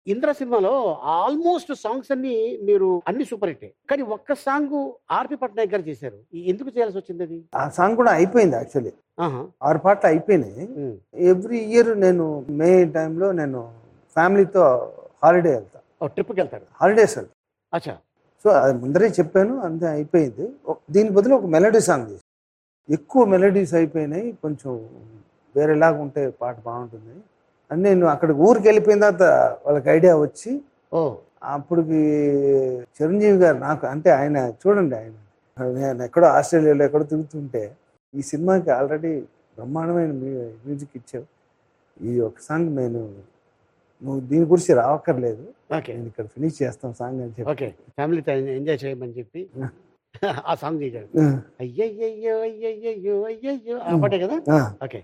ఇంద్ర సినిమాలో almost songs అన్ని మీరు అన్ని సూపర్ హిట్ కానీ ఒక్క సాంగ్ ఆర్పి పట్నాయక్ గారు చేశారు ఈ- ఎందుకు చేయాల్సి వచ్చింది అది ఆ సాంగ్ కూడా అయిపోయింది యాక్చువల్లీ ఆహా. ఆరు పాటలు అయిపోయినాయి ఉమ్. ఎవ్రీ ఇయర్ నేను మే టైంలో నేను ఫ్యామిలీతో హాలిడే వెళ్తా ఓ ట్రిప్కి వెళ్తారు హాలిడేస్ వెళ్తా అచ్చా సో అది ముందరే చెప్పాను అంతే అయిపోయింది ఒక- దీని బదులు ఒక మెలడీ సాంగ్ చేసి ఎక్కువ మెలడీస్ అయిపోయినాయి కొంచెం వేరేలాగా ఉంటే పాట బాగుంటుంది అని నేను అక్కడ ఊరికి వెళ్ళిపోయిన తర్వాత వాళ్ళకి ఐడియా వచ్చి ఓ అప్పటికి చిరంజీవి గారు నాకు అంటే ఆయన చూడండి ఆయన నేను ఎక్కడో ఆస్ట్రేలియాలో ఎక్కడో తిరుగుతుంటే ఈ సినిమాకి ఆల్రెడీ బ్రహ్మాండమైన మ్యూ- మ్యూజిక్ ఇచ్చావు ఈ ఒక సాంగ్ నేను నువ్వు దీని గురించి రావక్కర్లేదు ఓకే నేను ఇక్కడ ఫినిష్ చేస్తాం సాంగ్ అని చెప్పి ఓకే ఫ్యామిలీతో ఎంజాయ్ చేయమని చెప్పి ఆ సాంగ్ చేశారు ఆ, అయ్యయ్యో అయ్యయ్యో అయ్యయ్యో ఆ పాటే కదా ఆ. ఓకే